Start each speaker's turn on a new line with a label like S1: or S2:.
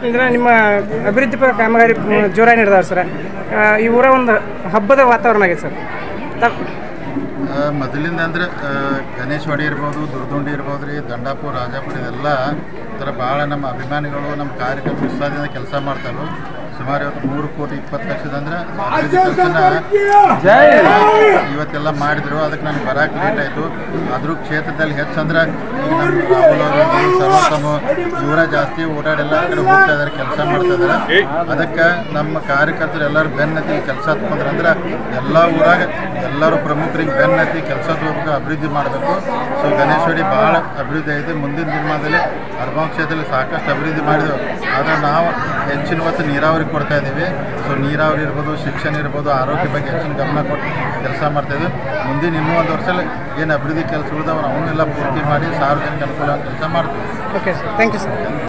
S1: ಅಂದ್ರೆ ನಿಮ್ಮ ಅಭಿವೃದ್ಧಿ ಪರ ಕಾಮಗಾರಿ ಮ್, ಜೋರಾಗಿ ನಡೆದಾವೆ ಸರ್ ಆ, ಈ ಊರ ಒಂದು ಹಬ್ಬದ ವಾತಾವರಣ ಆಗಿದೆ ಸರ್ ತ-
S2: ಆ, ಮೊದಲಿಂದ ಅಂದ್ರೆ ಆ, ಗಣೇಶವಾಡಿ ಇರ್ಬೋದು ದುರ್ದುಂಡಿ ಇರ್ಬೋದು ರೀ ದಂಡಾಪುರ ರಾಜಾಪುರ ಇದೆಲ್ಲ ಒಂಥರ ಭಾಳ ನಮ್ಮ ಅಭಿಮಾನಿಗಳು ನಮ್ಮ ಕಾರ್ಯಕರ್ತರು ಉತ್ಸಾಹದಿಂದ ಕೆಲಸ ಮಾಡ್ತಾರೆ ಸುಮಾರು ಇವತ್ತು ಮೂರು ಕೋಟಿ ಇಪ್ಪತ್ತು ಲಕ್ಷದ ಅಂದ್ರೆ ಅಭಿವೃದ್ಧಿ ಕೆಲಸನ ಇವತ್ತೆಲ್ಲ ಮಾಡಿದ್ರು ಅದಕ್ಕೆ ನನಗೆ ಬರಕ್ಕೆ ಲೇಟ್ ಆಯಿತು ಆದರೂ ಕ್ಷೇತ್ರದಲ್ಲಿ ಹೆಚ್ಚಂದ್ರೆ ಈಗ ನಮ್ಮ ರಾಹುಲ್ ಅವರು ಸರ್ವೋತ್ತಮ ಇವರ ಜಾಸ್ತಿ ಓಡಾಡೆಲ್ಲ ಆ ಕಡೆ ಹೋಗ್ತಾ ಇದ್ದಾರೆ ಕೆಲಸ ಮಾಡ್ತಾ ಇದ್ದಾರೆ ಅದಕ್ಕೆ ನಮ್ಮ ಕಾರ್ಯಕರ್ತರು ಎಲ್ಲರೂ ಬೆನ್ನತ್ತಿ ಕೆಲಸ ತಗೊಂಡ್ರೆ ಅಂದ್ರೆ ಎಲ್ಲ ಊರಾಗ ಎಲ್ಲರೂ ಪ್ರಮುಖರಿಗೆ ಬೆನ್ನತ್ತಿ ಕೆಲಸ ತಗೋಬೇಕು ಅಭಿವೃದ್ಧಿ ಮಾಡಬೇಕು ಸೊ ಗಣೇಶ್ವರಿ ಭಾಳ ಅಭಿವೃದ್ಧಿ ಐತೆ ಮುಂದಿನ ದಿನಮಾನದಲ್ಲಿ ಅರ್ಬನ್ ಕ್ಷೇತ್ರದಲ್ಲಿ ಸಾಕಷ್ಟು ಅಭಿವೃದ್ಧಿ ಮಾಡಿದೆವು ಆದರೆ ನಾವು ಹೆಚ್ಚಿನ ಹೊತ್ತು ನೀರಾವರಿ ಕೊಡ್ತಾ ಇದ್ದೀವಿ ಸೊ ನೀರಾವರಿ ಇರ್ಬೋದು ಶಿಕ್ಷಣ ಇರ್ಬೋದು ಆರೋಗ್ಯ ಬಗ್ಗೆ ಹೆಚ್ಚಿನ ಗಮನ ಕೊಟ್ಟು ಕೆಲಸ ಮಾಡ್ತಾಯಿದ್ವಿ ಮುಂದಿನ ಇನ್ನೂ ಒಂದು ವರ್ಷದಲ್ಲಿ ಏನು ಅಭಿವೃದ್ಧಿ ಕೆಲಸಗಳಿದಾವೆ ಅವನ್ನೆಲ್ಲ ಪೂರ್ತಿ ಮಾಡಿ ಸಾರ್ವಜನಿಕ ಅನುಕೂಲ ಕೆಲಸ ಮಾಡ್ತೀವಿ
S1: okay sir thank you sir